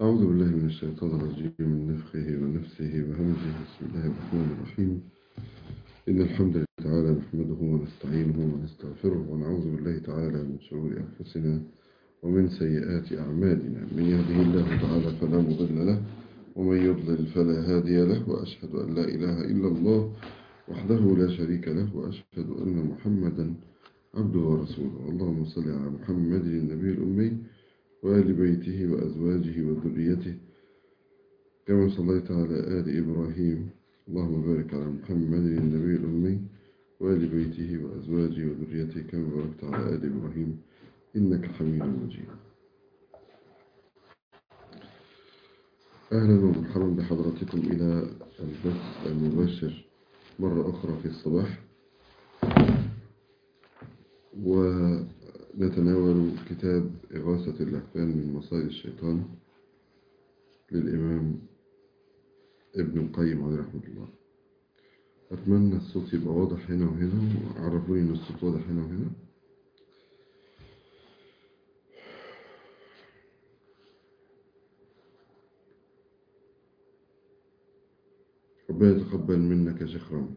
أعوذ بالله من الشيطان الرجيم من نفخه ونفسه وهمزه بسم الله الرحمن الرحيم إن الحمد لله تعالى نحمده ونستعينه ونستغفره ونعوذ بالله تعالى من شرور أنفسنا ومن سيئات أعمالنا من يهده الله تعالى فلا مضل له ومن يضلل فلا هادي له وأشهد أن لا إله إلا الله وحده لا شريك له وأشهد أن محمدا عبده ورسوله اللهم صل على محمد النبي الأمي وآل بيته وأزواجه وذريته كما صليت على آل إبراهيم اللهم بارك على محمد النبي الأمي وآل بيته وأزواجه وذريته كما باركت على آل إبراهيم إنك حميد مجيد أهلا ومرحبا بحضراتكم إلى البث المباشر مرة أخرى في الصباح ونتناول كتاب إغاثة اللهفان من مصائد الشيطان للإمام ابن القيم عليه رحمة الله أتمنى الصوت يبقى واضح هنا وهنا وعرفوني إن الصوت واضح هنا وهنا ربنا يتقبل منك يا شيخ رامي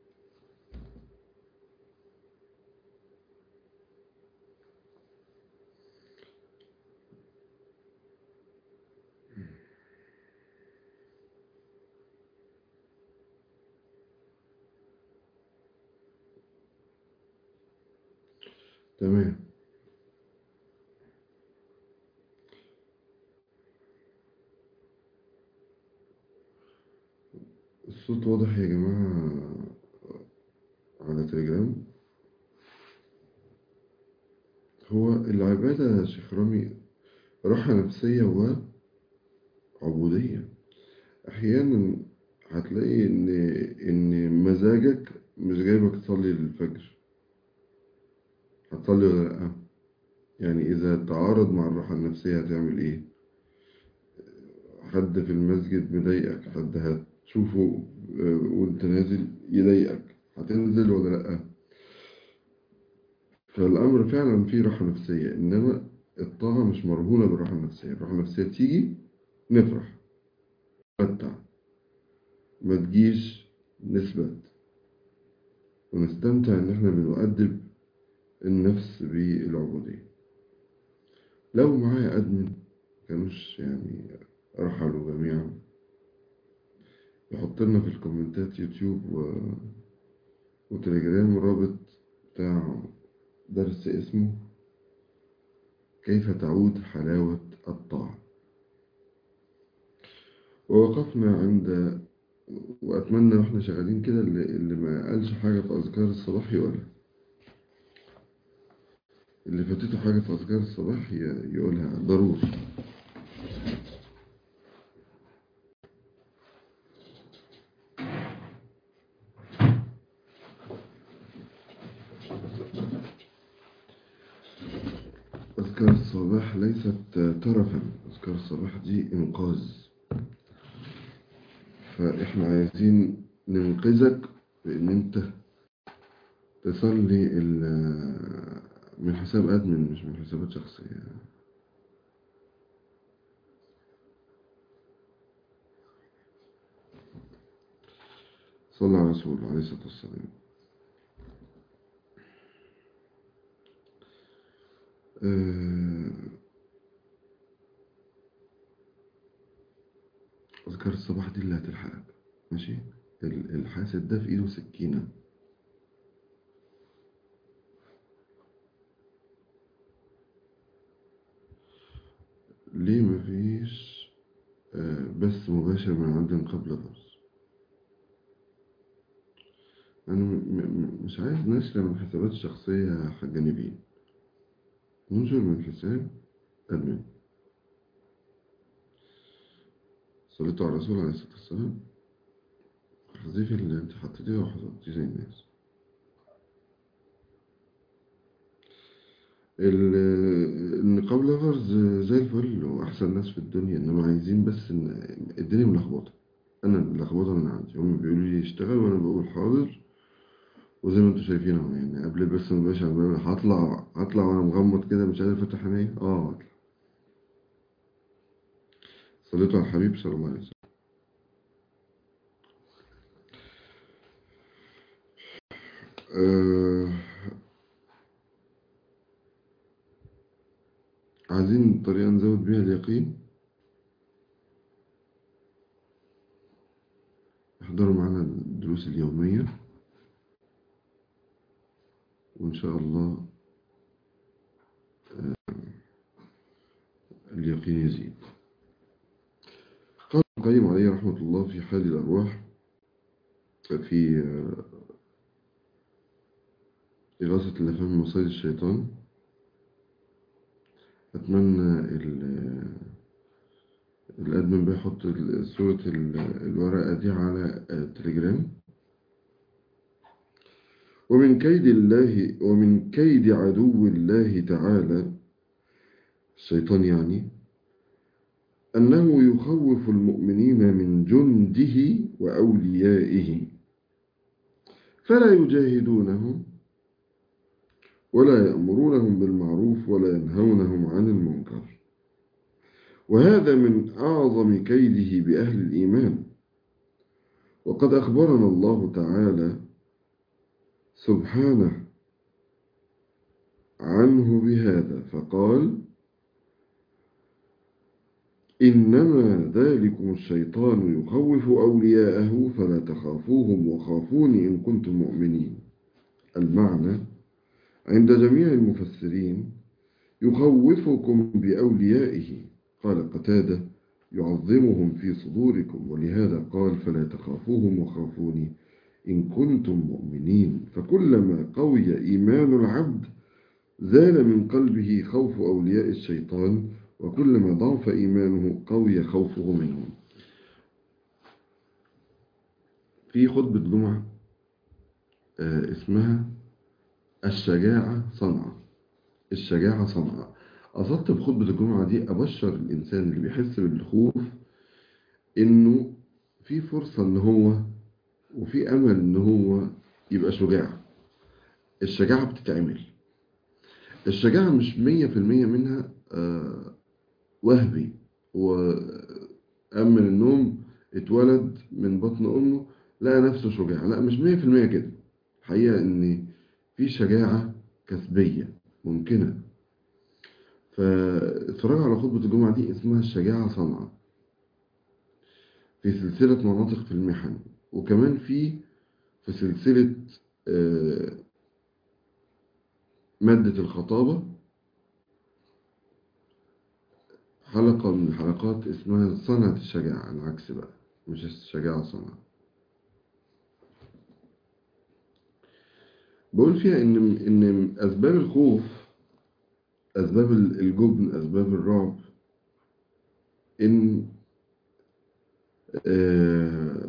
تمام الصوت واضح يا جماعة على تليجرام هو العبادة يا شيخ رامي راحة نفسية وعبودية أحيانا هتلاقي إن إن مزاجك مش جايبك تصلي الفجر هتصلي ولا لأ يعني إذا تعارض مع الراحة النفسية هتعمل إيه حد في المسجد مضايقك حد هتشوفه وانت نازل يضايقك هتنزل ولا لأ فالأمر فعلا فيه راحة نفسية إنما الطاعة مش مرهونة بالراحة النفسية الراحة النفسية تيجي نفرح نمتع ما تجيش نثبت ونستمتع إن إحنا بنؤدب النفس بالعبودية لو معايا أدمن كانوش يعني رحلوا جميعا يحط لنا في الكومنتات يوتيوب و... وتليجرام رابط بتاع درس اسمه كيف تعود حلاوة الطاعة ووقفنا عند وأتمنى وإحنا شغالين كده اللي, اللي ما قالش حاجة في أذكار الصباح يقولها اللي فاتته حاجة في أذكار الصباح يقولها ضروري أذكار الصباح ليست ترفا أذكار الصباح دي إنقاذ فإحنا عايزين ننقذك بإن أنت تصلي من حساب أدمن مش من حسابات شخصية صلى على رسول عليه الصلاة والسلام أذكار الصباح دي اللي هتلحقك ماشي الحاسد ده في إيده سكينة ليه مفيش بث مباشر من عند قبل درس أنا مش عايز نشر من حسابات شخصية جانبين ننشر من حساب أدمن صليتوا على الرسول عليه الصلاة والسلام حذيف اللي انت حطيتيه وحطيتيه زي الناس النقاب لافرز زي الفل واحسن ناس في الدنيا انما عايزين بس ان الدنيا ملخبطه انا ملخبطه من عندي هم بيقولوا لي اشتغل وانا بقول حاضر وزي ما انتم شايفين اهو يعني قبل بس ما بقاش عمال هطلع هطلع وانا مغمض كده مش قادر افتح عيني اه هطلع صليتوا على الحبيب صلى الله عليه وسلم آه عايزين طريقة نزود بيها اليقين احضروا معنا الدروس اليومية وإن شاء الله آه اليقين يزيد قال القيم عليه رحمة الله في حال الأرواح في آه إغاثة اللفام من مصيد الشيطان أتمنى الأدمن بيحط صورة الورقة دي على التليجرام ومن كيد الله ومن كيد عدو الله تعالى الشيطان يعني أنه يخوف المؤمنين من جنده وأوليائه فلا يجاهدونهم ولا يأمرونهم بالمعروف ولا ينهونهم عن المنكر وهذا من أعظم كيده بأهل الإيمان وقد أخبرنا الله تعالى سبحانه عنه بهذا فقال إنما ذلكم الشيطان يخوف أولياءه فلا تخافوهم وخافوني إن كنتم مؤمنين المعنى عند جميع المفسرين يخوفكم بأوليائه قال قتادة يعظمهم في صدوركم ولهذا قال فلا تخافوهم وخافوني إن كنتم مؤمنين فكلما قوي إيمان العبد زال من قلبه خوف أولياء الشيطان وكلما ضعف إيمانه قوي خوفه منهم في خطبة جمعة اسمها الشجاعة صنعة الشجاعة صنعة قصدت بخطبة الجمعة دي أبشر الإنسان اللي بيحس بالخوف إنه في فرصة إن هو وفي أمل إن هو يبقى شجاع الشجاعة بتتعمل الشجاعة مش مية في المية منها آه وهبي وأمن النوم اتولد من بطن أمه لقى نفسه شجاع لا مش مية في المية كده الحقيقة إن في شجاعة كسبية ممكنة فاتفرجوا على خطبة الجمعة دي اسمها الشجاعة صنعة في سلسلة مناطق في المحن وكمان في في سلسلة مادة الخطابة حلقة من الحلقات اسمها صنعة الشجاعة العكس بقى مش الشجاعة صنعة بقول فيها إن إن أسباب الخوف أسباب الجبن أسباب الرعب إن آه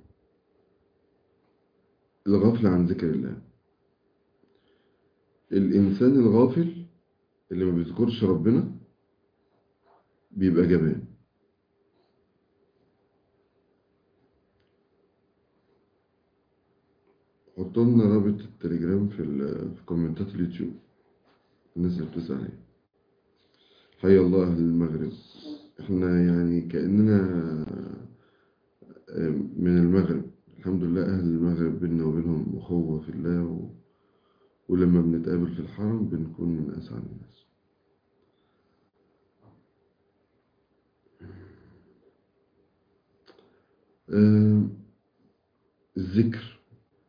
الغفلة عن ذكر الله الإنسان الغافل اللي ما بيذكرش ربنا بيبقى جبان حطوا لنا رابط التليجرام في في كومنتات اليوتيوب الناس اللي بتسأل عليه حي الله أهل المغرب احنا يعني كأننا من المغرب الحمد لله أهل المغرب بينا وبينهم أخوة في الله و... ولما بنتقابل في الحرم بنكون من أسعد الناس آه الذكر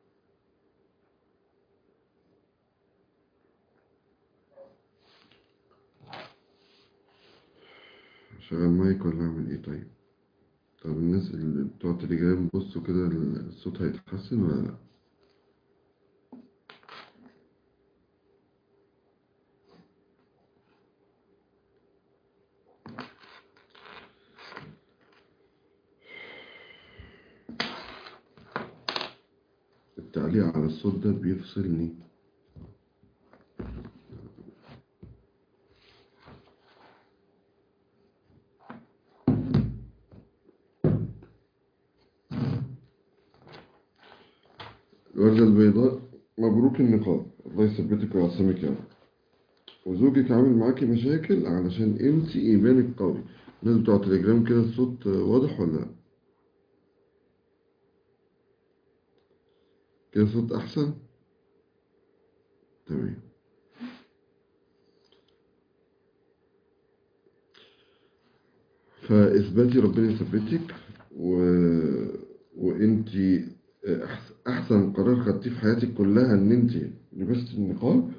شغال مايك ولا اعمل ايه طيب طب الناس اللي بتوع التليجرام بصوا كده الصوت هيتحسن ولا لا التعليق على الصوت ده بيفصلني الوردة البيضاء مبروك النقاب الله يثبتك ويعصمك يا رب وزوجك عامل معاكي مشاكل علشان انت ايمانك قوي الناس بتوع تليجرام كده الصوت واضح ولا لأ؟ كده الصوت أحسن تمام فاثباتي ربنا يثبتك و... وانت أحس... احسن قرار خدتيه في حياتك كلها ان انت لبست النقاب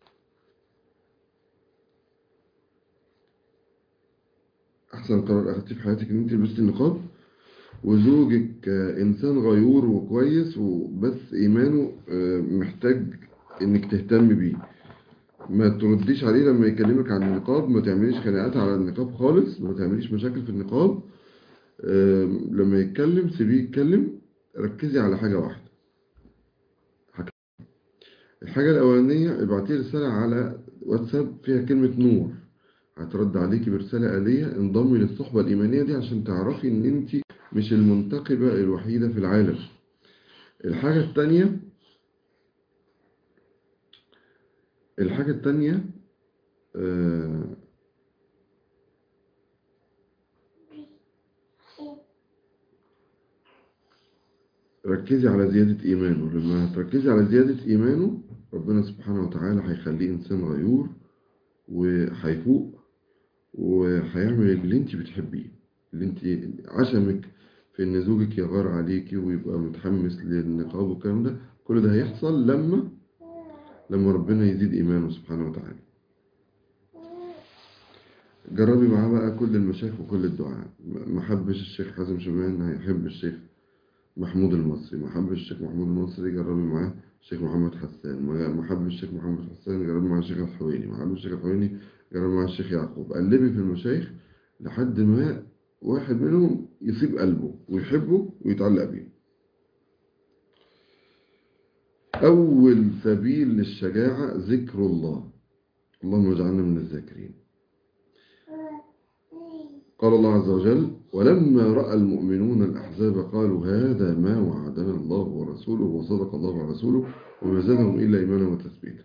احسن قرار اخدتيه في حياتك ان انت لبست النقاب وزوجك انسان غيور وكويس وبس ايمانه محتاج انك تهتم بيه ما ترديش عليه لما يكلمك عن النقاب ما تعمليش خناقات على النقاب خالص ما تعمليش مشاكل في النقاب لما يتكلم سيبيه يتكلم ركزي على حاجة واحدة حاجة. الحاجة الأولانية ابعتي رسالة على واتساب فيها كلمة نور هترد عليكي برسالة آلية انضمي للصحبة الإيمانية دي عشان تعرفي إن أنت مش المنتقبة الوحيدة في العالم الحاجة التانية الحاجة التانية آه ركزي على زيادة إيمانه لما هتركزي على زيادة إيمانه ربنا سبحانه وتعالى هيخليه إنسان غيور وهيفوق وهيعمل اللي انت بتحبيه اللي انت عشمك في ان زوجك يغار عليكي ويبقى متحمس للنقاب والكلام ده كل ده هيحصل لما لما ربنا يزيد إيمانه سبحانه وتعالى جربي معاه بقى كل المشايخ وكل الدعاء ما حبش الشيخ حازم شومان هيحب الشيخ محمود المصري ما حبش الشيخ محمود المصري جربي معاه الشيخ محمد حسان ما حبش الشيخ محمد حسان جربي مع الشيخ الحويني ما حبش الشيخ الحويني جربي مع الشيخ يعقوب قلبي في المشايخ لحد ما واحد منهم يصيب قلبه ويحبه ويتعلق بيه أول سبيل للشجاعة ذكر الله اللهم اجعلنا من الذاكرين قال الله عز وجل ولما رأى المؤمنون الأحزاب قالوا هذا ما وعدنا الله ورسوله وصدق الله ورسوله وما زادهم إلا إيمانا وتثبيتا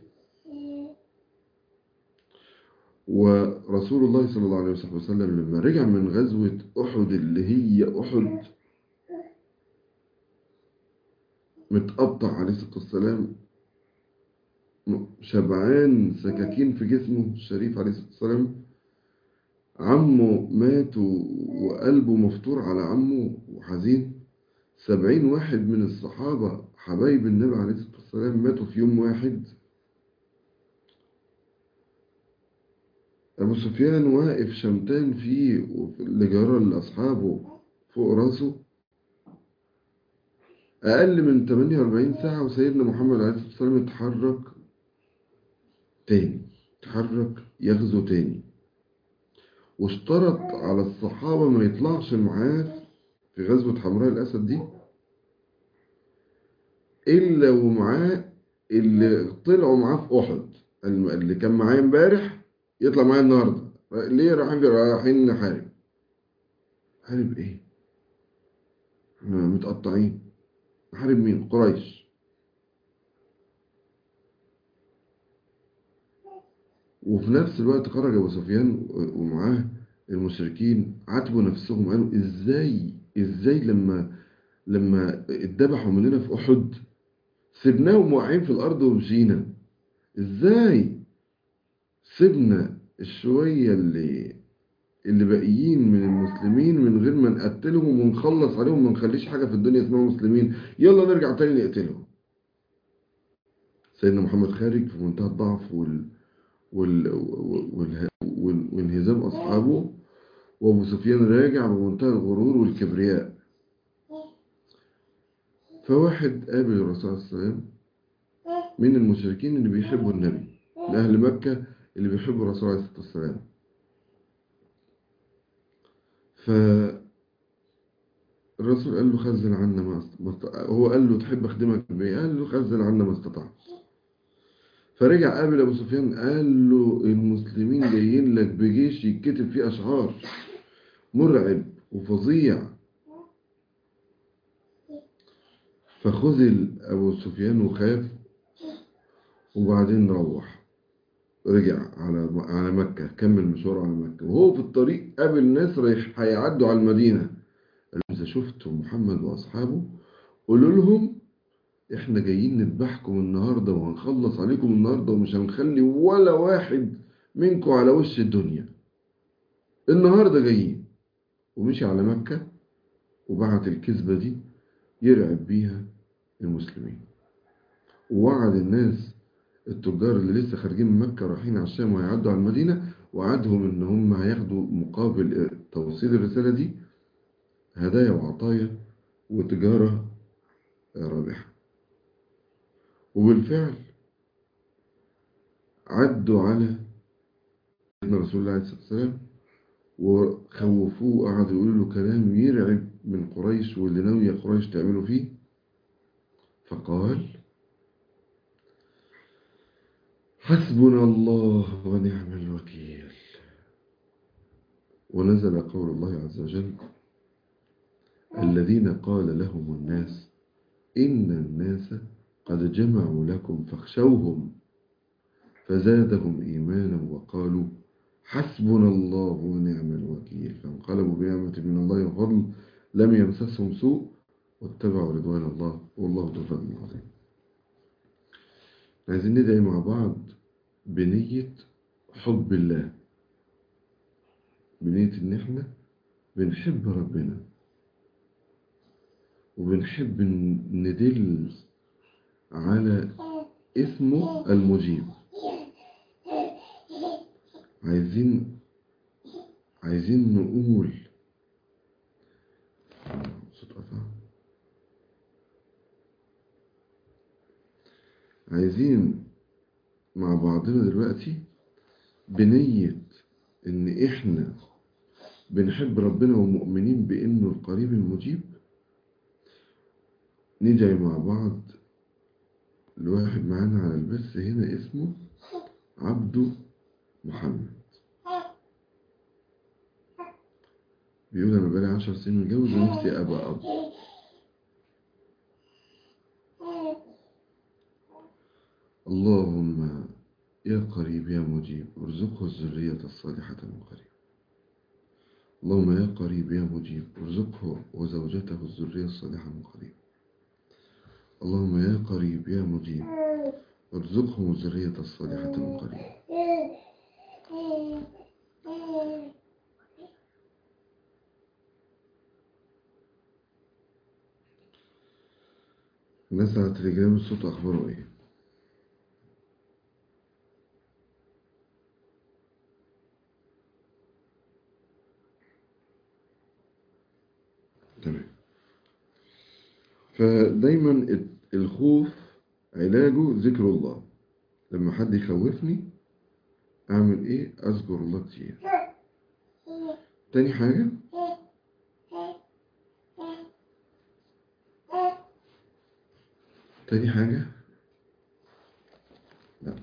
ورسول الله صلى الله عليه وسلم لما رجع من غزوة أحد اللي هي أحد متقطع عليه الصلاة والسلام شبعان سكاكين في جسمه الشريف عليه الصلاة والسلام عمه مات وقلبه مفتور على عمه وحزين سبعين واحد من الصحابة حبايب النبي عليه الصلاة والسلام ماتوا في يوم واحد أبو سفيان واقف شمتان فيه لجرى لأصحابه فوق راسه أقل من 48 ساعة وسيدنا محمد عليه الصلاة والسلام اتحرك تاني اتحرك يغزو تاني واشترط على الصحابة ما يطلعش معاه في غزوة حمراء الأسد دي إلا ومعاه اللي طلعوا معاه في أحد اللي كان معايا امبارح يطلع معايا النهاردة ليه رايحين رايحين نحارب حارب ايه متقطعين نحارب مين قريش وفي نفس الوقت خرج ابو سفيان ومعاه المشركين عاتبوا نفسهم قالوا ازاي ازاي لما لما اتذبحوا مننا في احد سيبناهم واقعين في الارض ومشينا ازاي سيبنا الشوية اللي اللي باقيين من المسلمين من غير ما نقتلهم ونخلص عليهم ما نخليش حاجة في الدنيا اسمها مسلمين يلا نرجع تاني نقتلهم سيدنا محمد خارج في منتهى الضعف وال... وال... وال... وال... وانهزام أصحابه وأبو سفيان راجع بمنتهى الغرور والكبرياء فواحد قابل الرسول صلى الله عليه وسلم من المشركين اللي بيحبوا النبي من أهل مكة اللي بيحبوا الرسول عليه الصلاة والسلام فالرسول قال له خزن عنا ما است... هو قال له تحب أخدمك بإيه قال له خزن عنا ما استطعت فرجع قابل أبو سفيان قال له المسلمين جايين لك بجيش يتكتب فيه أشعار مرعب وفظيع فخذل أبو سفيان وخاف وبعدين روح رجع على على مكة كمل مشواره على مكة وهو في الطريق قابل ناس رايح هيعدوا على المدينة قال لهم إذا شفتوا محمد وأصحابه قولوا لهم إحنا جايين نذبحكم النهاردة وهنخلص عليكم النهاردة ومش هنخلي ولا واحد منكم على وش الدنيا النهاردة جايين ومشي على مكة وبعت الكذبة دي يرعب بيها المسلمين ووعد الناس التجار اللي لسه خارجين من مكة رايحين على الشام وهيعدوا على المدينة وعدهم ان هم هياخدوا مقابل توصيل الرسالة دي هدايا وعطايا وتجارة رابحة وبالفعل عدوا على سيدنا رسول الله عليه الصلاة والسلام وخوفوه وقعدوا يقولوا له كلام يرعب من قريش واللي ناوية قريش تعملوا فيه فقال حسبنا الله ونعم الوكيل ونزل قول الله عز وجل الذين قال لهم الناس إن الناس قد جمعوا لكم فاخشوهم فزادهم إيمانا وقالوا حسبنا الله ونعم الوكيل فانقلبوا بنعمة من الله وفضل لم يمسسهم سوء واتبعوا رضوان الله والله ذو فضل عظيم عايزين ندعي مع بعض بنية حب الله بنية إن إحنا بنحب ربنا وبنحب ندل على اسمه المجيب عايزين عايزين نقول صوت قطع عايزين مع بعضنا دلوقتي بنية ان احنا بنحب ربنا ومؤمنين بانه القريب المجيب ندعي مع بعض الواحد معانا على البث هنا اسمه عبده محمد بيقول انا بقالي عشر سنين متجوز ونفسي ابقى اب اللهم يا قريب يا مجيب ارزقه الذرية الصالحة من قريب اللهم يا قريب يا مجيب ارزقه وزوجته الذرية الصالحة من قريب اللهم يا قريب يا مجيب ارزقهم الذرية الصالحة من قريب الناس على التليجرام الصوت أخباره إيه؟ تمام فدايما الخوف علاجه ذكر الله لما حد يخوفني أعمل إيه؟ أذكر الله كتير تاني حاجة تاني حاجة لا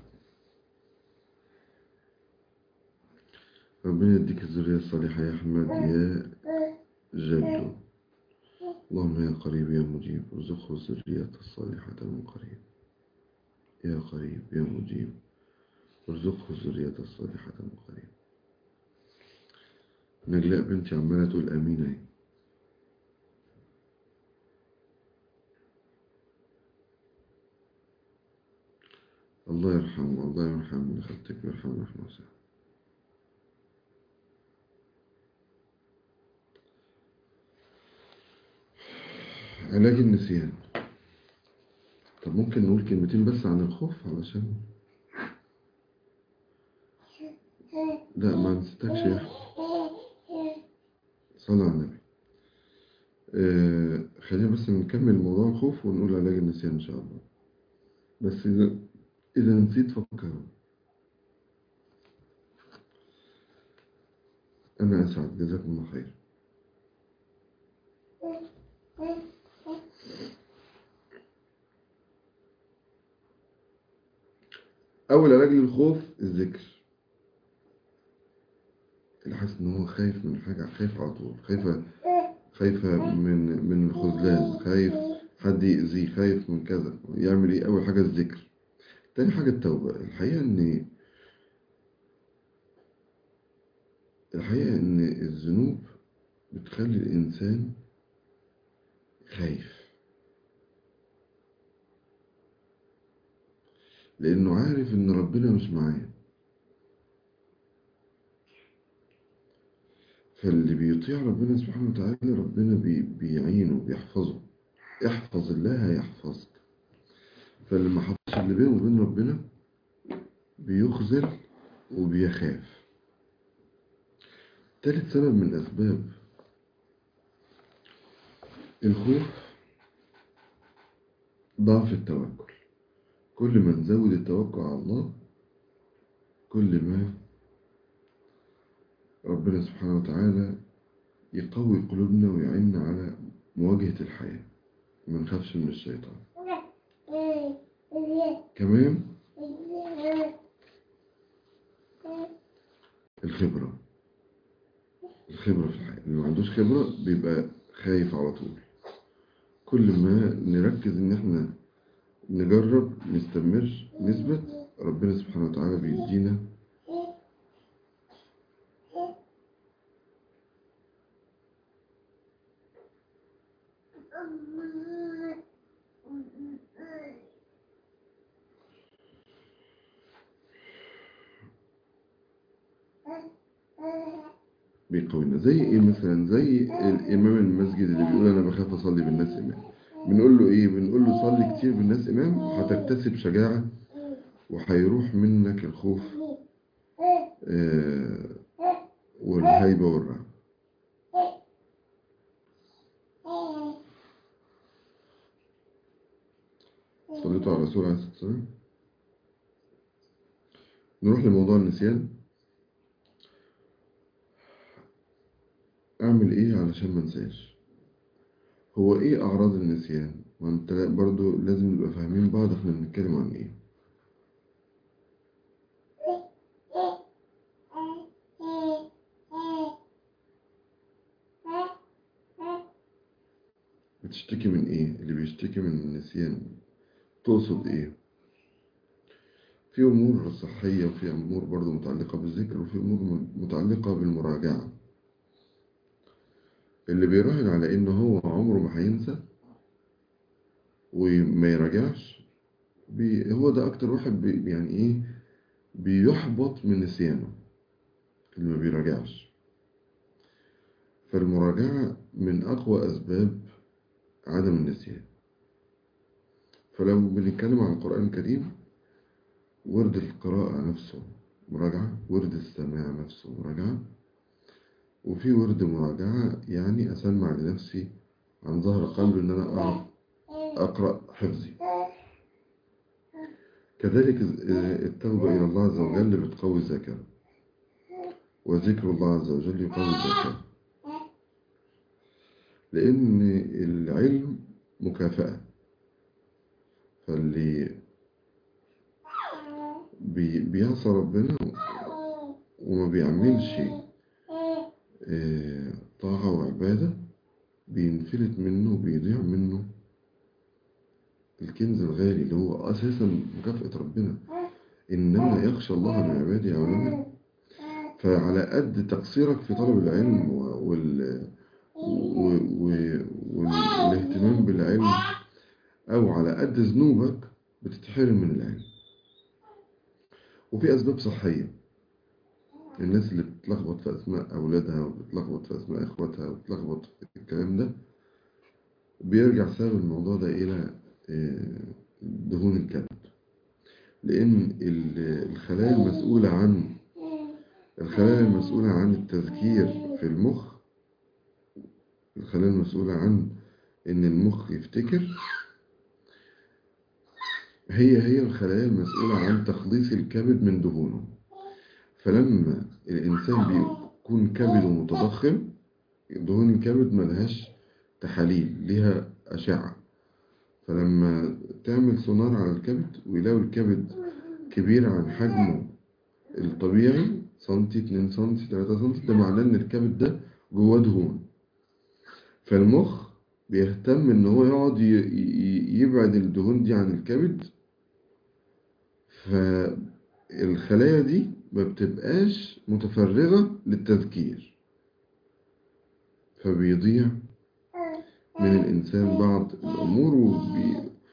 ربنا يديك الذرية الصالحة يا أحمد يا جدو اللهم يا قريب يا مجيب ارزقه الذرية الصالحة من قريب يا قريب يا مجيب ارزقه الذرية الصالحة من قريب نجلاء بنتي عمالة تقول أمين أهي الله يرحمه الله يرحمه خالتك ويرحمه رحمه واسعة علاج النسيان طب ممكن نقول كلمتين بس عن الخوف علشان لا ما نسيتكش يا أحمد صلى على النبي آه خلينا بس نكمل موضوع الخوف ونقول علاج النسيان إن شاء الله بس إذا إذا نسيت فكروا أنا أسعد جزاكم الله خير أول علاج للخوف الذكر اللي حاسس إن هو خايف من حاجة خايف على طول خايفة خايفة من من الخذلان خايف حد يأذيه خايف من كذا يعمل إيه أول حاجة الذكر تاني حاجة التوبة الحقيقة إن الحقيقة إن الذنوب بتخلي الإنسان خايف لأنه عارف إن ربنا مش معاه فاللي بيطيع ربنا سبحانه وتعالى ربنا بي بيعينه بيحفظه احفظ الله يحفظك فاللي ما حفظش اللي بينه وبين ربنا بيخذل وبيخاف تالت سبب من أسباب الخوف ضعف التوكل كل ما نزود التوكل على الله كل ما ربنا سبحانه وتعالى يقوي قلوبنا ويعيننا على مواجهة الحياة ما نخافش من الشيطان كمان الخبرة الخبرة في الحياة اللي ما عندوش خبرة بيبقى خايف على طول كل ما نركز ان احنا نجرب نستمر نثبت ربنا سبحانه وتعالى بيدينا بيقوينا زي ايه مثلا زي الامام المسجد اللي بيقول انا بخاف اصلي بالناس امام بنقول له ايه بنقول له صلي كتير بالناس امام هتكتسب شجاعة وهيروح منك الخوف آه والهيبة والرعب صليتوا على الرسول عليه الصلاة والسلام نروح لموضوع النسيان اعمل ايه علشان ما انساش هو ايه اعراض النسيان وانت برضو لازم نبقى فاهمين بعض احنا بنتكلم عن ايه بتشتكي من ايه اللي بيشتكي من النسيان تقصد ايه في امور صحية وفي امور برضو متعلقة بالذكر وفي امور متعلقة بالمراجعة اللي بيراهن على ان هو عمره ما هينسى وما يراجعش بي هو ده اكتر واحد بي يعني ايه بيحبط من نسيانه اللي ما بيراجعش فالمراجعة من اقوى اسباب عدم النسيان فلو بنتكلم عن القرآن الكريم ورد القراءة نفسه مراجعة ورد السماع نفسه مراجعة وفي ورد مراجعة يعني أسمع لنفسي عن ظهر قلب إن أنا أعرف أقرأ حفظي كذلك التوبة إلى الله عز وجل بتقوي الذاكرة وذكر الله عز وجل يقوي الذاكرة لأن العلم مكافأة فاللي بي بيعصى ربنا وما بيعملش طاعة وعبادة بينفلت منه وبيضيع منه الكنز الغالي اللي هو أساسا مكافأة ربنا إنما يخشى الله من عباده علماء فعلى قد تقصيرك في طلب العلم وال... والاهتمام بالعلم أو على قد ذنوبك بتتحرم من العلم وفي أسباب صحية الناس اللي بتلخبط في أسماء أولادها وبتلخبط في أسماء إخواتها وبتلخبط في الكلام ده بيرجع سبب الموضوع ده إلى دهون الكبد لأن الخلايا المسؤولة عن الخلايا المسؤولة عن التذكير في المخ الخلايا المسؤولة عن إن المخ يفتكر هي هي الخلايا المسؤولة عن تخليص الكبد من دهونه فلما الإنسان بيكون كبده متضخم دهون الكبد ملهاش تحاليل ليها أشعة فلما تعمل سونار على الكبد ويلاقوا الكبد كبير عن حجمه الطبيعي سنتي 2 سنتي 3 سنتي ده معناه ان الكبد ده جواه دهون فالمخ بيهتم ان هو يقعد يبعد الدهون دي عن الكبد فالخلايا دي ما بتبقاش متفرغة للتذكير فبيضيع من الإنسان بعض الأمور وبي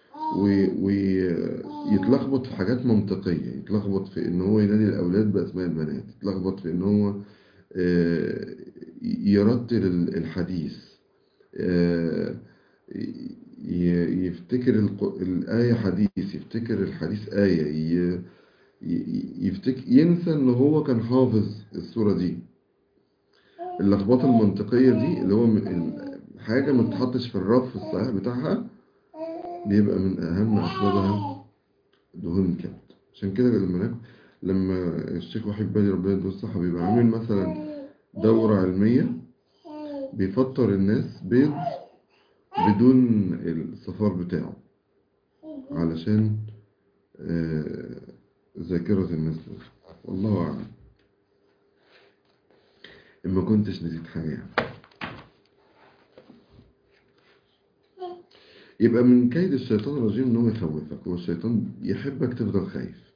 ويتلخبط في حاجات منطقية يتلخبط في إن هو ينادي الأولاد بأسماء البنات يتلخبط في إن هو آه، يرتل الحديث آه، ي- يفتكر الق- الآية حديث يفتكر الحديث آية ي- ي- يفتكر ينسى إن هو كان حافظ السورة دي اللخبطة المنطقية دي اللي هو من- ال- حاجة ما تتحطش في الرف الصحيح بتاعها بيبقى من أهم أسبابها دهون الكبد عشان كده لما ناكل لما الشيخ وحيد بالي ربنا يديه الصحة بيبقى عامل مثلا دورة علمية بيفطر الناس بيض بدون الصفار بتاعه علشان آه، ذاكرة الناس له. والله أعلم إما كنتش نسيت حاجة يعني. يبقى من كيد الشيطان الرجيم إن هو يخوفك هو الشيطان يحبك تفضل خايف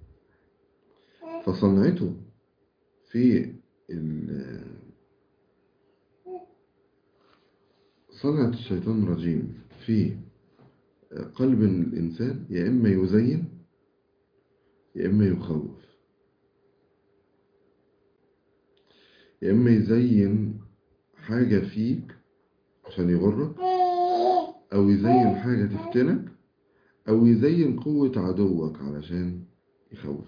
فصنعته في ال- صنعة الشيطان الرجيم في قلب الإنسان يا إما يزين يا إما يخوف يا إما يزين حاجة فيك عشان يغرك أو يزين حاجة تفتنك أو يزين قوة عدوك علشان يخوف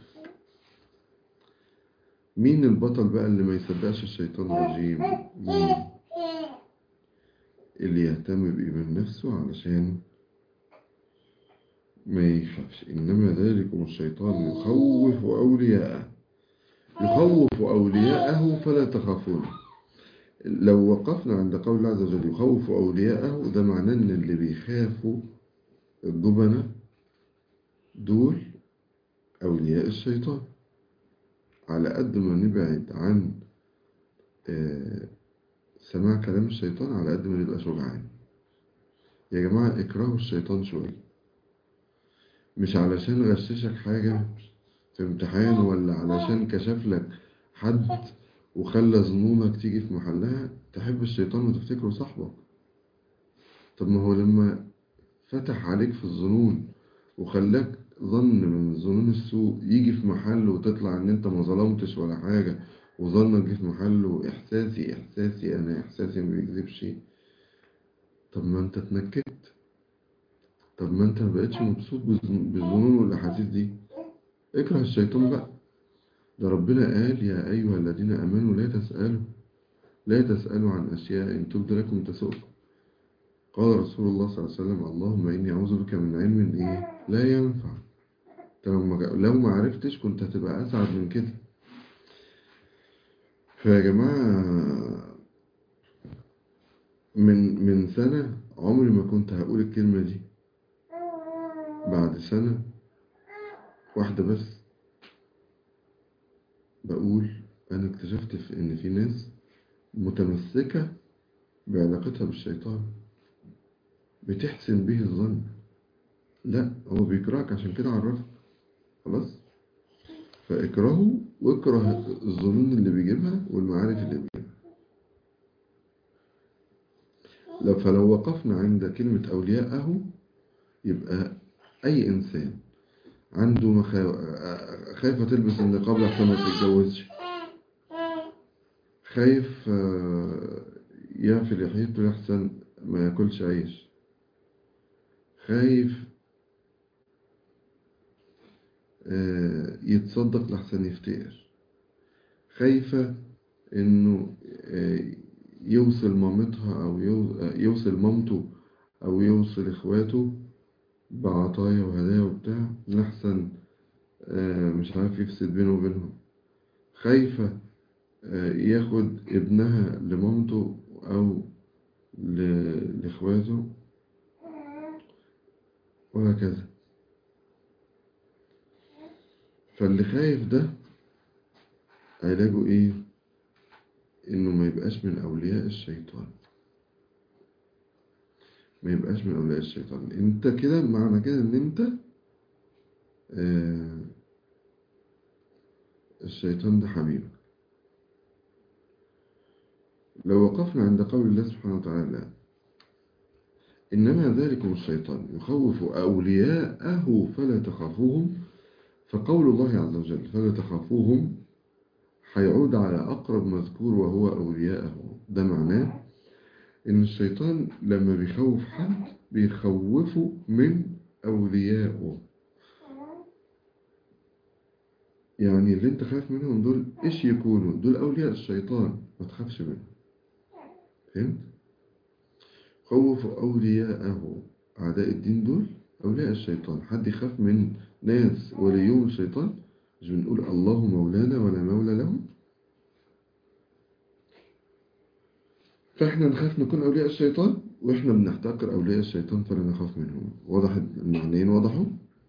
مين البطل بقى اللي ما يصدقش الشيطان الرجيم مين اللي يهتم بإيمان نفسه علشان ما يخافش إنما ذلكم الشيطان يخوف أولياءه يخوف أولياءه فلا تخافون لو وقفنا عند قول الله عز وجل يخوف أولياءه ده معناه إن اللي بيخافوا الجبنة دول أولياء الشيطان على قد ما نبعد عن آه، سماع كلام الشيطان على قد ما نبقى شجعان يا جماعة اكرهوا الشيطان شوية مش علشان غششك حاجة في امتحان ولا علشان كشف لك حد وخلى ظنونك تيجي في محلها تحب الشيطان وتفتكره صاحبك طب ما هو لما فتح عليك في الظنون وخلاك ظن من ظنون السوء يجي في محل وتطلع ان انت ما ظلمتش ولا حاجة وظنك جه في محله احساسي احساسي انا احساسي ما بيكذبش طب ما انت اتنكدت طب ما انت ما بقتش مبسوط بالظن- بالظنون والاحاسيس دي اكره الشيطان بقى ده ربنا قال يا ايها الذين امنوا لا تسالوا لا تسالوا عن اشياء ان تبد لكم تسؤكم قال رسول الله صلى الله عليه وسلم اللهم اني اعوذ بك من علم ايه لا ينفع انت لو ما لو ما عرفتش كنت هتبقى اسعد من كده فيا جماعه من من سنه عمري ما كنت هقول الكلمه دي بعد سنه واحده بس بقول انا اكتشفت في ان في ناس متمسكه بعلاقتها بالشيطان بتحسن به الظن لا هو بيكرهك عشان كده عرفك خلاص فاكرهه واكره الظنون اللي بيجيبها والمعارف اللي بيجيبها لو فلو وقفنا عند كلمة أولياءه يبقى أي إنسان عنده مخا... خايفة تلبس النقاب لحتى ما تتجوزش خايف آه، يعفي لحيته لحسن ما ياكلش عيش خايف آه، يتصدق لحسن يفتقر خايفة انه آه، يوصل مامتها او يو- آه، يوصل مامته او يوصل اخواته بعطايا وهدايا وبتاع لحسن آه، مش عارف يفسد بينه وبينهم خايفة آه، ياخد ابنها لمامته او ل- لاخواته وهكذا فاللي خايف ده علاجه ايه انه ما يبقاش من اولياء الشيطان ما يبقاش من اولياء الشيطان انت كده معنى كده ان انت آه الشيطان ده حبيبك لو وقفنا عند قول الله سبحانه وتعالى إنما ذلكم الشيطان يخوف أولياءه فلا تخافوهم فقول الله عز وجل فلا تخافوهم هيعود على أقرب مذكور وهو أولياءه ده معناه إن الشيطان لما بيخوف حد بيخوفه من أوليائه يعني اللي انت خايف منهم دول ايش يكونوا دول أولياء الشيطان ما تخافش منهم فهمت خوف أولياءه أعداء الدين دول أولياء الشيطان حد يخاف من ناس وليهم الشيطان مش بنقول الله مولانا ولا مولى لهم فإحنا نخاف نكون أولياء الشيطان وإحنا بنحتقر أولياء الشيطان فلا نخاف منهم وضح المعنيين وضحوا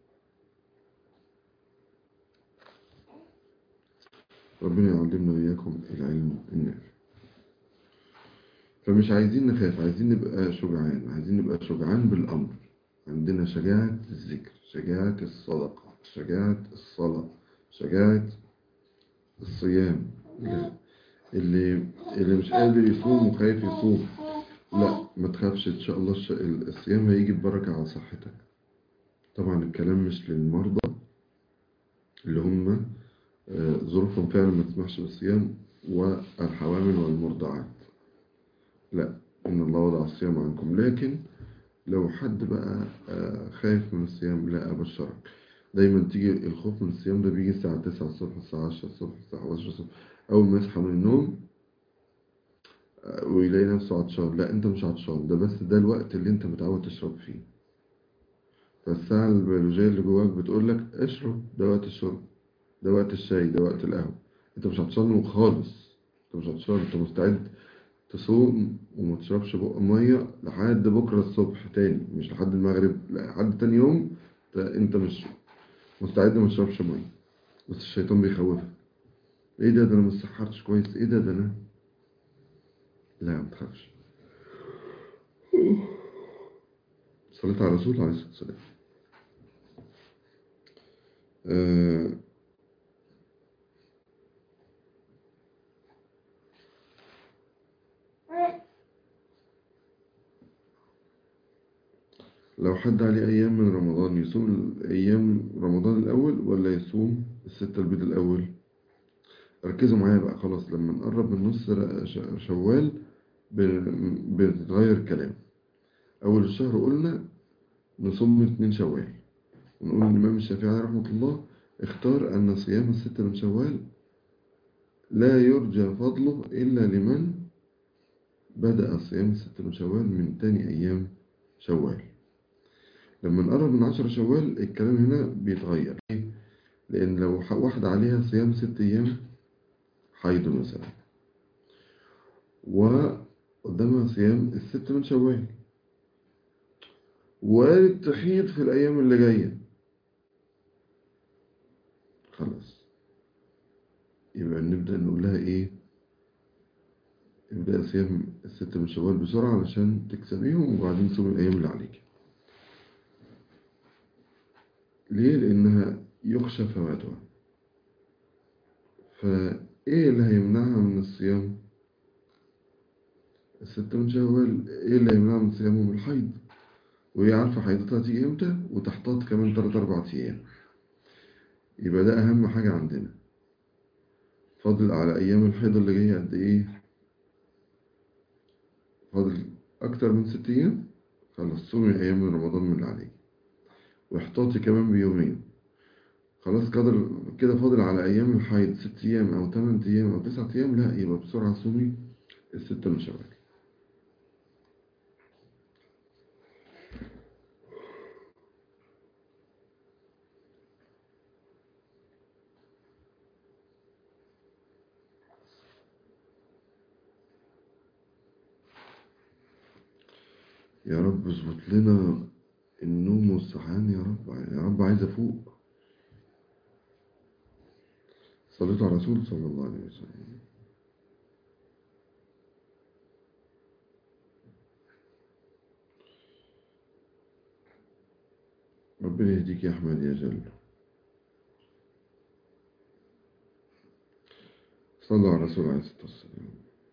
ربنا يعلمنا وإياكم العلم النافع فمش عايزين نخاف عايزين نبقى شجعان عايزين نبقى شجعان بالأمر عندنا شجاعة الذكر شجاعة الصدقة شجاعة الصلاة شجاعة الصيام اللي اللي مش قادر يصوم وخايف يصوم لا ما تخافش ان شاء الله الش- الصيام هيجي ببركة على صحتك طبعا الكلام مش للمرضى اللي هم آه، ظروفهم فعلا ما تسمحش بالصيام والحوامل والمرضعات لا إن الله وضع الصيام عنكم لكن لو حد بقى آه، خايف من الصيام لا أبشرك دايما تيجي الخوف من الصيام ده بيجي الساعة 9 الصبح الساعة 10 الصبح الساعة 11 الصبح أول ما يصحى من النوم آه، ويلاقي نفسه عطشان لا أنت مش عطشان ده بس ده الوقت اللي أنت متعود تشرب فيه فالساعة البيولوجية اللي جواك بتقول لك اشرب ده وقت الشرب ده وقت الشاي ده وقت القهوة أنت مش عطشان خالص أنت مش عطشان أنت مستعد تصوم وما تشربش بق مية لحد بكرة الصبح تاني مش لحد المغرب لحد تاني يوم ت- انت مش مستعد ما تشربش مية بس الشيطان بيخوفك ايه ده ده انا ما سحرتش كويس ايه ده ده انا لا ما تخافش صليت على رسول عليه الصلاة والسلام آه لو حد عليه أيام من رمضان يصوم أيام رمضان الأول ولا يصوم الستة البيض الأول ركزوا معايا بقى خلاص لما نقرب من نص ش- شوال ب- بتتغير الكلام أول الشهر قلنا نصوم اتنين شوال ونقول إن الإمام الشافعي عليه رحمة الله اختار أن صيام الستة من شوال لا يرجى فضله إلا لمن بدأ صيام الستة من شوال من تاني أيام شوال لما نقرب من عشر شوال الكلام هنا بيتغير ليه؟ لأن لو ح- واحدة عليها صيام ست أيام حيض مثلا وقدامها صيام الست من شوال وارد تحيض في الأيام اللي جاية خلاص يبقى نبدأ نقول لها إيه ابدأ صيام الست من شوال بسرعة علشان تكسبيهم وبعدين صوم الأيام اللي عليك ليه؟ لأنها يخشى فواتها فإيه اللي هيمنعها من الصيام؟ الست من شوال إيه اللي هيمنعها من صيامهم الحيض؟ وهي عارفة حيضتها تيجي إمتى وتحتاط كمان تلات أربع أيام يبقى ده أهم حاجة عندنا فاضل على أيام الحيض اللي جاية قد إيه؟ فاضل أكتر من ست أيام خلاص صومي أيام من رمضان من اللي عليك واحتاطي كمان بيومين خلاص قدر كده فاضل على أيام الحيض ست أيام أو تمن أيام أو تسعة أيام لا يبقى بسرعة صومي الستة من شوال يا رب اظبط لنا النوم والصحيان يا رب يا رب عايز أفوق صليت على رسول صلى الله عليه وسلم ربنا يهديك يا أحمد يا جل صلوا على رسول عليه الصلاة والسلام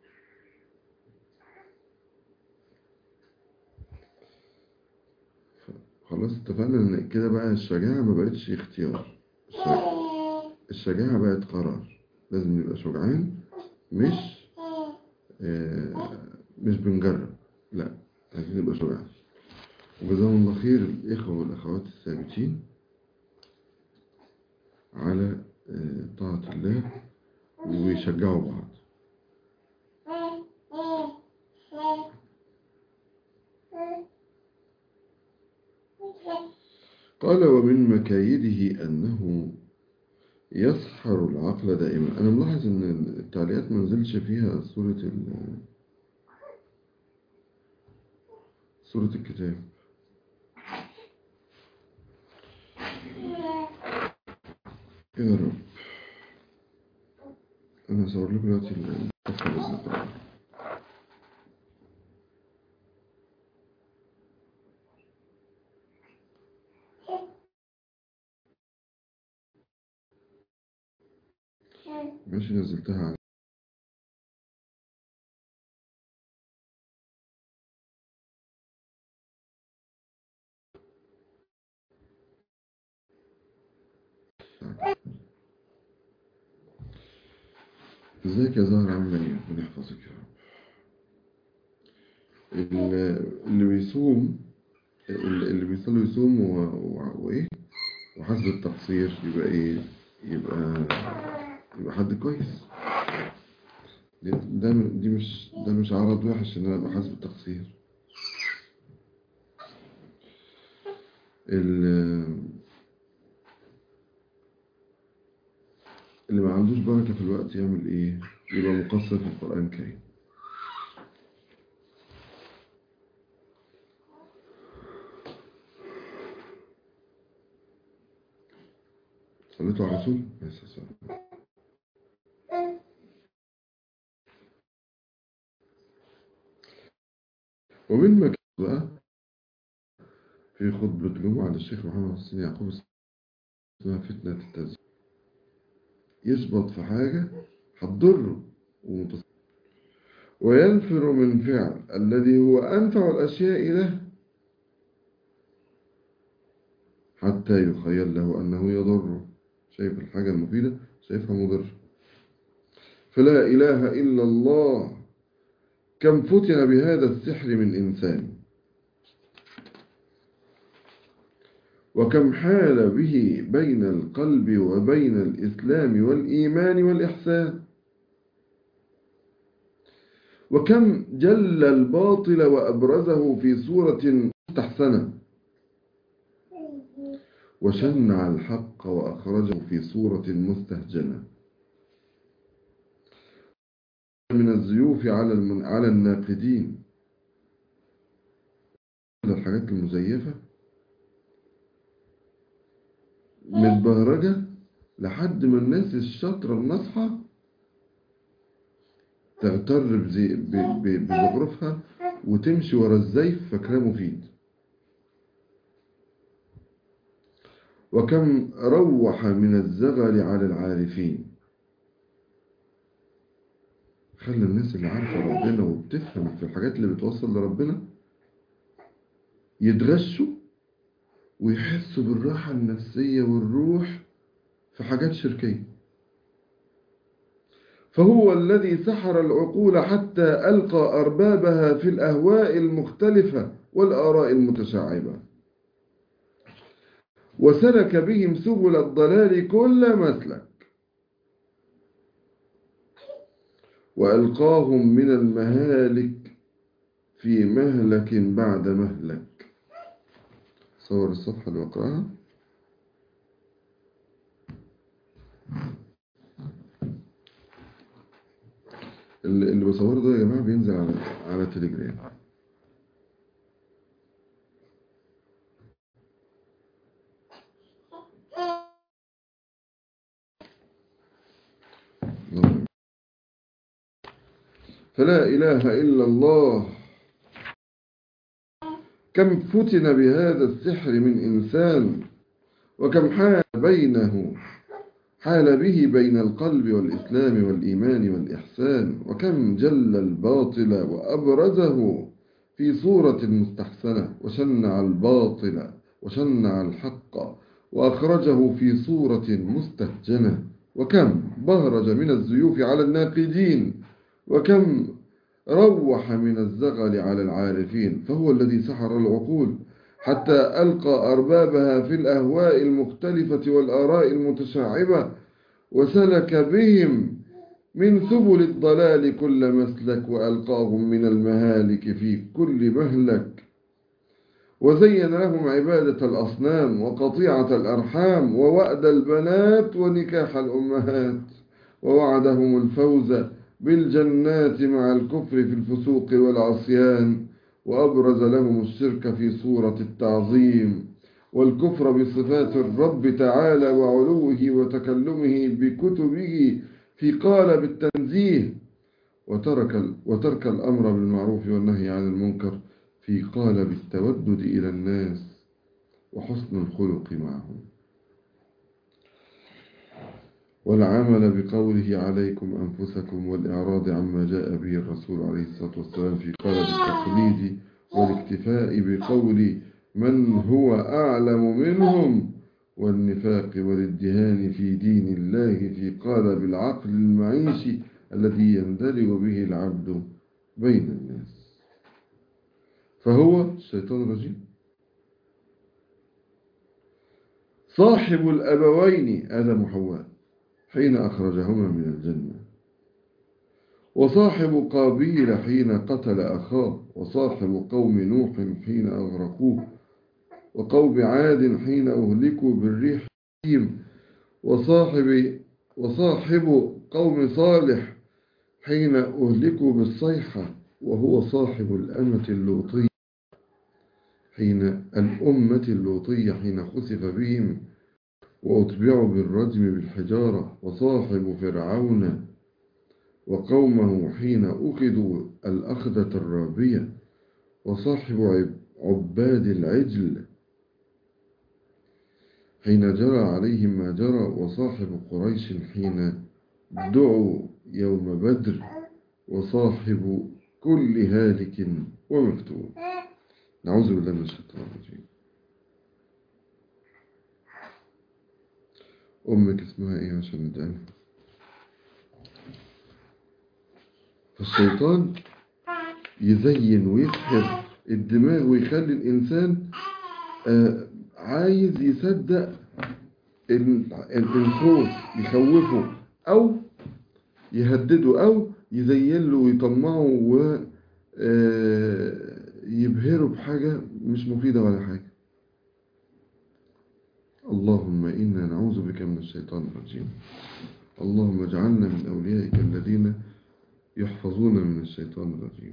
خلاص اتفقنا ان كده بقى الشجاعة ما بقتش اختيار الشجاعة, الشجاعة بقت قرار لازم نبقى شجعان مش آه مش بنجرب لا عايزين نبقى شجعان وجزاهم الله خير الإخوة والأخوات الثابتين على آه طاعة الله ويشجعوا بعض قال ومن مكايده أنه يسحر العقل دائما أنا ملاحظ أن التعليقات ما نزلش فيها سورة ال سورة الكتاب يا رب أنا هصور لكم دلوقتي الصفحة اللي بنقرأها ماشي نزلتها على ازيك يا زهرة عاملة ايه؟ ربنا يحفظك يا رب اللي بيصوم اللي بيصلي يصوم وايه وحسب التقصير يبقى ايه يبقى يبقى حد كويس ده دي مش ده مش عرض وحش ان انا ابقى حاسس بالتقصير اللي ما عندوش بركة في الوقت يعمل ايه يبقى مقصر في القرآن الكريم صليتوا على رسول بس السلام ومن مكان بقى في خطبة جمعة للشيخ محمد حسين يعقوب اسمها فتنة التزوير يثبت في حاجة هتضره ومتص... وينفر من فعل الذي هو أنفع الأشياء له حتى يخيل له أنه يضره شايف الحاجة المفيدة شايفها مضر فلا إله إلا الله كم فتن بهذا السحر من إنسان وكم حال به بين القلب وبين الإسلام والإيمان والإحسان وكم جل الباطل وأبرزه في صورة مستحسنة وشنع الحق وأخرجه في صورة مستهجنة من الزيوف على المن... على الناقدين الحاجات المزيفة متبهرجة لحد ما الناس الشاطرة الناصحة تغتر بزي... ب... ب... بزخرفها وتمشي ورا الزيف فاكراه مفيد وكم روح من الزغل على العارفين خلى الناس اللي عارفة ربنا وبتفهم في الحاجات اللي بتوصل لربنا يتغشوا ويحسوا بالراحة النفسية والروح في حاجات شركية فهو الذي سحر العقول حتى ألقى أربابها في الأهواء المختلفة والآراء المتشعبة وسلك بهم سبل الضلال كل مسلك وألقاهم من المهالك في مهلك بعد مهلك صور الصفحة اللي بقراها اللي بصوره ده يا جماعة بينزل على على تليجرام فلا إله إلا الله كم فتن بهذا السحر من إنسان وكم حال بينه حال به بين القلب والإسلام والإيمان والإحسان وكم جل الباطل وأبرزه في صورة مستحسنة وشنع الباطل وشنع الحق وأخرجه في صورة مستهجنة وكم بهرج من الزيوف على الناقدين وكم روح من الزغل على العارفين فهو الذي سحر العقول حتى ألقى أربابها في الأهواء المختلفة والآراء المتشعبة وسلك بهم من سبل الضلال كل مسلك وألقاهم من المهالك في كل مهلك وزين لهم عبادة الأصنام وقطيعة الأرحام ووأد البنات ونكاح الأمهات ووعدهم الفوز بالجنات مع الكفر في الفسوق والعصيان وأبرز لهم الشرك في صورة التعظيم والكفر بصفات الرب تعالى وعلوه وتكلمه بكتبه في قالب التنزيه وترك, وترك الأمر بالمعروف والنهي عن المنكر في قالب التودد إلى الناس وحسن الخلق معهم والعمل بقوله عليكم أنفسكم والإعراض عما جاء به الرسول عليه الصلاة والسلام في قالب التقليد والاكتفاء بقول من هو أعلم منهم والنفاق والادهان في دين الله في قالب العقل المعيشي الذي يندلج به العبد بين الناس فهو الشيطان الرجيم صاحب الأبوين آدم وحواء حين أخرجهما من الجنة وصاحب قابيل حين قتل أخاه وصاحب قوم نوح حين أغرقوه وقوم عاد حين أهلكوا بالريح وصاحب وصاحب قوم صالح حين أهلكوا بالصيحة وهو صاحب الأمة اللوطية حين الأمة اللوطية حين خسف بهم وأتبعوا بالرجم بالحجارة وصاحب فرعون وقومه حين أخذوا الأخذة الرابية وصاحب عباد العجل حين جرى عليهم ما جرى وصاحب قريش حين دعوا يوم بدر وصاحب كل هالك ومفتون نعوذ بالله من الشيطان الرجيم أمك اسمها إيه عشان ندعمها فالشيطان يزين ويسحر الدماغ ويخلي الإنسان آه عايز يصدق الخوف يخوفه أو يهدده أو يزين له ويطمعه و يبهره بحاجة مش مفيدة ولا حاجة اللهم إنا نعوذ بك من الشيطان الرجيم اللهم اجعلنا من أوليائك الذين يحفظون من الشيطان الرجيم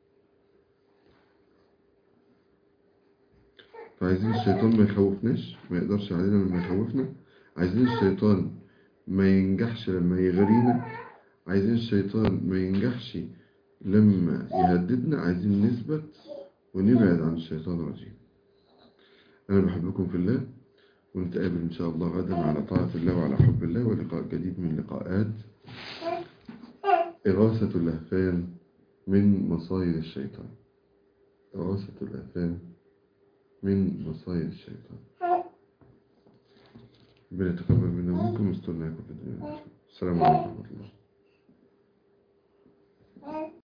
فعايزين الشيطان ما يخوفناش ما يقدرش علينا لما يخوفنا عايزين الشيطان ما ينجحش لما يغرينا عايزين الشيطان ما ينجحش لما يهددنا عايزين نثبت ونبعد عن الشيطان الرجيم أنا بحبكم في الله ونتقابل إن شاء الله غدا على طاعة الله وعلى حب الله ولقاء جديد من لقاءات إغاثة اللهفان من مصايد الشيطان إغاثة اللهفان من مصايد الشيطان ربنا يتقبل منا ومنكم واسترناكم في الدنيا السلام عليكم ورحمة الله